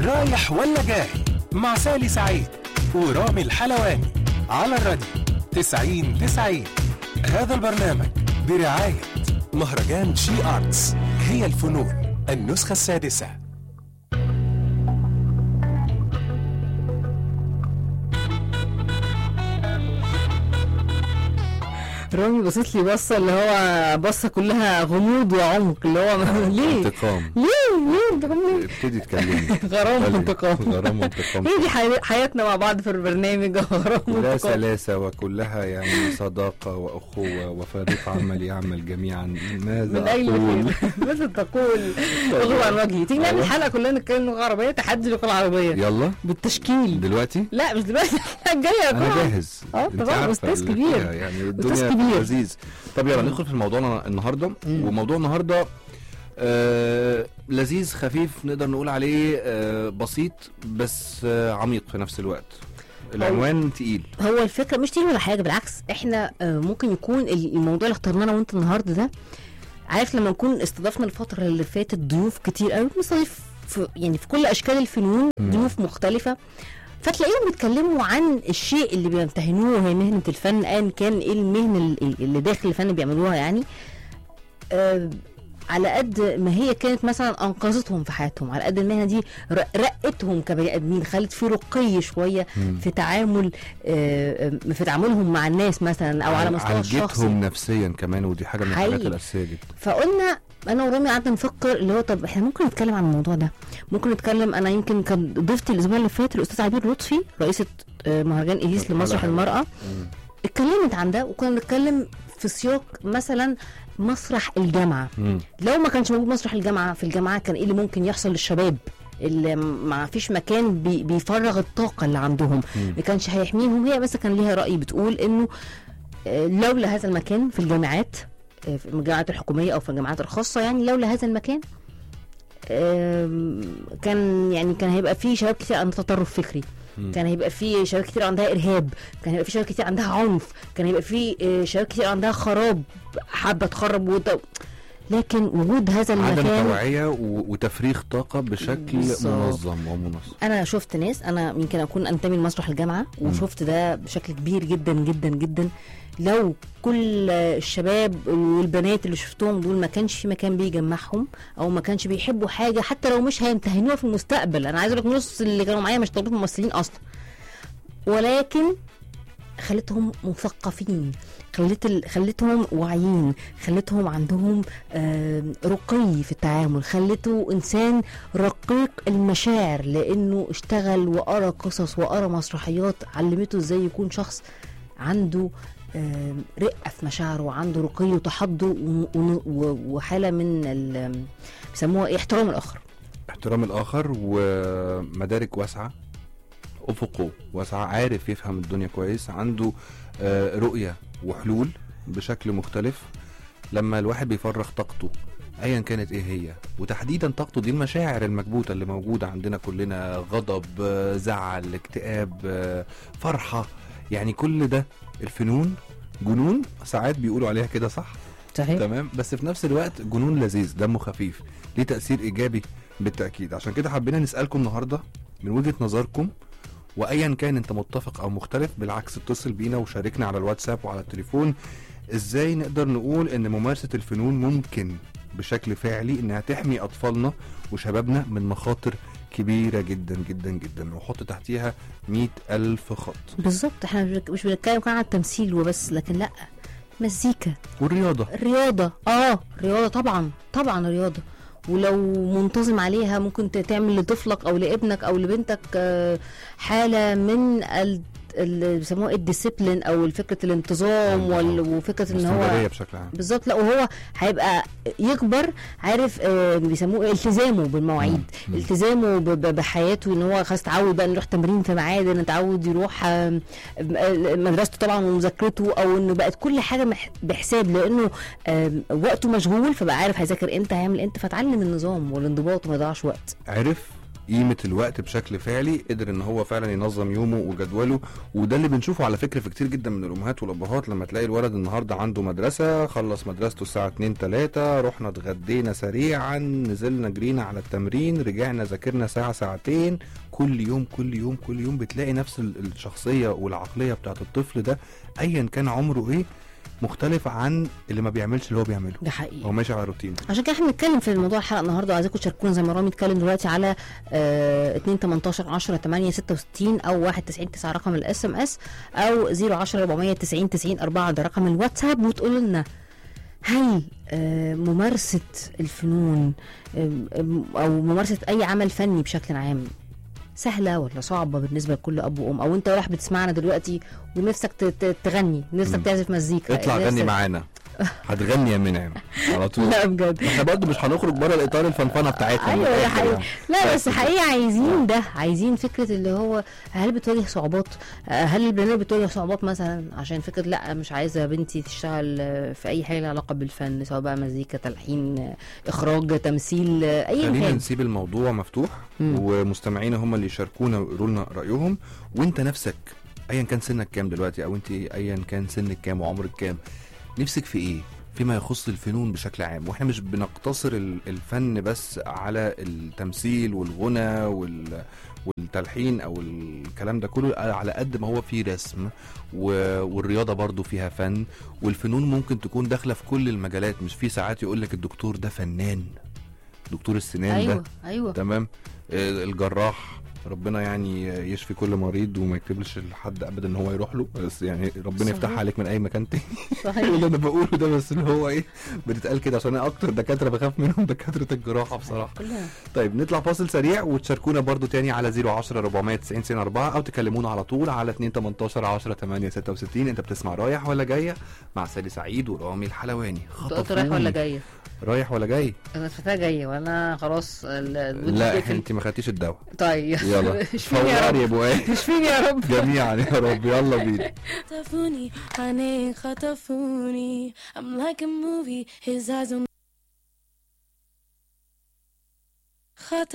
رايح ولا جاي مع سالي سعيد ورامي الحلواني على الراديو 90 90 هذا البرنامج برعاية مهرجان شي آرتس هي الفنون النسخة السادسة رامي بصيت لي بصه اللي هو بصه كلها غموض وعمق اللي هو ليه انتقام ليه ليه انتقام ليه ابتدي تكلمني غرام قال لي. وانتقام غرام وانتقام هي دي حي- حياتنا مع بعض في البرنامج غرام كلها وانتقام سلاسة وكلها يعني صداقة وأخوة وفريق عمل يعمل جميعا ماذا من اجل أقول خير ماذا تقول اغلب عن وجهي تيجي نعمل أيوة. حلقه كلنا نتكلم لغه عربيه تحدي اللغه العربيه يلا بالتشكيل دلوقتي لا مش دلوقتي الحلقه الجايه أنا طبعا جاهز اه أنت طبعا عارفة أستاذ اللي كبير. فيها، يعني أستاذ الدنيا كبير. لذيذ طب يلا ندخل في موضوعنا النهاردة مم. وموضوع النهاردة آه لذيذ خفيف نقدر نقول عليه آه بسيط بس آه عميق في نفس الوقت العنوان تقيل هو الفكره مش تيجي ولا حاجه بالعكس احنا آه، ممكن يكون ال- الموضوع اللي اخترناه انا وانت النهارده ده عارف لما نكون استضفنا الفتره اللي فاتت ضيوف كتير قوي بنستضيف في يعني في كل اشكال الفنون مم. ضيوف مختلفه فتلاقيهم بيتكلموا عن الشيء اللي بيمتهنوه وهي مهنه الفن ايا كان ايه المهنه اللي- اللي داخل الفن بيعملوها يعني آه على قد ما هي كانت مثلا انقذتهم في حياتهم على قد المهنه دي ر- رقتهم كبني ادمين خلت في رقي شويه مم. في تعامل آه، آه، في تعاملهم مع الناس مثلا او على مستوى الشخصي عالجتهم نفسيا كمان ودي حاجه من الحاجات حقيقي. الاساسيه جدا فقلنا انا ورامي قعدنا نفكر اللي هو طب احنا ممكن نتكلم عن الموضوع ده ممكن نتكلم انا يمكن كان ضيفتي الاسبوع اللي فات الاستاذ عبير لطفي رئيسه آه، مهرجان ايديس كانت لمسرح حلقة المراه مم. اتكلمت عن ده وكنا بنتكلم في سياق مثلا مسرح الجامعه مم. لو ما كانش موجود مسرح الجامعه في الجامعه كان ايه اللي ممكن يحصل للشباب اللي ما فيش مكان بي بيفرغ الطاقه اللي عندهم مم. ما كانش هيحميهم هي بس كان ليها راي بتقول انه آه، لولا هذا المكان في الجامعات آه، في الجامعات الحكوميه او في الجامعات الخاصه يعني لولا هذا المكان آم، كان يعني كان هيبقى في شباب كتير عندها تطرف فكري مم. كان هيبقى في شباب كتير عندها ارهاب كان هيبقى في شباب كتير عندها عنف كان هيبقى في آه، شباب كتير عندها خراب حابه تخرب وت... لكن وجود هذا عدم المكان توعيه و- وتفريغ طاقه بشكل بالظبط. منظم ومنظم انا شفت ناس انا يمكن اكون انتمي لمسرح الجامعه وشفت ده بشكل كبير جدا جدا جدا لو كل الشباب والبنات اللي شفتهم دول ما كانش في مكان بيجمعهم او ما كانش بيحبوا حاجه حتى لو مش هيمتهنوها في المستقبل انا عايز اقول لك نص اللي كانوا معايا مش طلبه ممثلين اصلا ولكن خلتهم مثقفين خلت ال... خلتهم واعيين خلتهم عندهم آه رقي في التعامل خلته انسان رقيق المشاعر لانه اشتغل وقرا قصص وقرا مسرحيات علمته ازاي يكون شخص عنده آه رقه في مشاعره وعنده رقي وتحضر و- و- و- وحاله من ال- بيسموها إيه؟ احترام الاخر احترام الاخر ومدارك واسعه افقه واسعه عارف يفهم الدنيا كويس عنده آه، رؤيه وحلول بشكل مختلف لما الواحد بيفرغ طاقته ايا كانت ايه هي وتحديدا طاقته دي المشاعر المكبوته اللي موجوده عندنا كلنا غضب آه، زعل اكتئاب آه، فرحه يعني كل ده الفنون جنون ساعات بيقولوا عليها كده صح صحيح تمام بس في نفس الوقت جنون لذيذ دمه خفيف ليه تأثير إيجابي بالتأكيد عشان كده حبينا نسألكم النهاردة من وجهة نظركم وأيا كان أنت متفق أو مختلف بالعكس اتصل بينا وشاركنا على الواتساب وعلى التليفون إزاي نقدر نقول إن ممارسة الفنون ممكن بشكل فعلي إنها تحمي أطفالنا وشبابنا من مخاطر كبيرة جدا جدا جدا وحط تحتيها مئة ألف خط بالظبط احنا مش بنك- مش بنتكلم كمان عن التمثيل وبس لكن لا مزيكا والرياضة الرياضة اه رياضة طبعا طبعا رياضة ولو منتظم عليها ممكن ت- تعمل لطفلك او لابنك او لبنتك آه، حالة من ال اللي بيسموها الديسيبلين او فكره الانتظام وال- وفكره ان هو استمرارية بشكل عام بالظبط لا وهو هيبقى يكبر عارف آه، بيسموه إيه؟ التزامه بالمواعيد مم. التزامه ب- ب- بحياته ان هو خلاص اتعود بقى إنه يروح تمرين في ميعاد انه اتعود يروح آم، آه، مدرسته طبعا ومذاكرته او انه بقت كل حاجه مح- بحساب لانه آم، وقته مشغول فبقى عارف هيذاكر امتى هيعمل امتى فتعلم النظام والانضباط وما يضيعش وقت عرف قيمه الوقت بشكل فعلي قدر ان هو فعلا ينظم يومه وجدوله وده اللي بنشوفه على فكره في كتير جدا من الامهات والابهات لما تلاقي الولد النهارده عنده مدرسه خلص مدرسته الساعه 2 3 رحنا اتغدينا سريعا نزلنا جرينا على التمرين رجعنا ذاكرنا ساعه ساعتين كل يوم كل يوم كل يوم بتلاقي نفس ال- الشخصيه والعقليه بتاعت الطفل ده ايا كان عمره ايه مختلف عن اللي ما بيعملش اللي هو بيعمله ده حقيقي هو ماشي على روتين عشان كده احنا بنتكلم في الموضوع الحلقه النهارده عايزاكم تشاركونا زي ما رامي اتكلم دلوقتي على آه 2 18 10 8 66 او 1 90 9 رقم الاس ام اس او 010 490 90 4 ده رقم الواتساب وتقولوا لنا هل آه ممارسه الفنون آم، آم، او ممارسه اي عمل فني بشكل عام سهله ولا صعبه بالنسبه لكل اب وام او انت رايح بتسمعنا دلوقتي ونفسك ت- ت- تغني نفسك مم. تعزف مزيكا اطلع غني نفسك- معانا هتغني يا منعم على طول لا بجد احنا برضه مش هنخرج بره الاطار الفنفنه بتاعتنا من ايوه ده الآخر حقيقي يعني. لا بس حقيقي عايزين ده عايزين فكره اللي هو هل بتواجه صعوبات آه، هل البنات بتواجه صعوبات مثلا عشان فكره لا مش عايزه بنتي تشتغل آه، في اي حاجه لها علاقه بالفن سواء بقى مزيكا تلحين آه، اخراج تمثيل آه، ايا خلينا كان نسيب الموضوع مفتوح مم. ومستمعينا هم اللي يشاركونا ويقولوا لنا رايهم وانت نفسك ايا كان سنك كام دلوقتي او انت ايا كان سنك كام وعمرك كام نفسك في ايه فيما يخص الفنون بشكل عام واحنا مش بنقتصر ال- الفن بس على التمثيل والغنى وال والتلحين او الكلام ده كله على قد ما هو فيه رسم و- والرياضه برضو فيها فن والفنون ممكن تكون داخله في كل المجالات مش في ساعات يقول لك الدكتور ده فنان دكتور السنان ده ايوه ايوه تمام آه، الجراح ربنا يعني يشفي كل مريض وما يكتبلش لحد ابدا ان هو يروح له بس يعني ربنا صحيح. يفتح عليك من اي مكان تاني صحيح اللي انا بقوله ده بس اللي هو ايه بتتقال كده عشان انا اكتر دكاتره بخاف منهم دكاتره الجراحه بصراحه كلنا طيب نطلع فاصل سريع وتشاركونا برضو تاني على 010 490 90 4 او تكلمونا على طول على 2 18 10 8 66 انت بتسمع رايح ولا جايه مع سالي سعيد ورامي الحلواني انت قلت رايح ولا خطفوني. جايه رايح ولا جاي انا فاكرها جايه وانا خلاص ال- ال- لا بتقفل. انت ما خدتيش الدواء طيب يلا اشفيني يا فوري يا رب ابو ايه اشفيني يا رب جميعا يا رب يلا بينا خطفوني عينيه خطفوني I'm like a movie his eyes on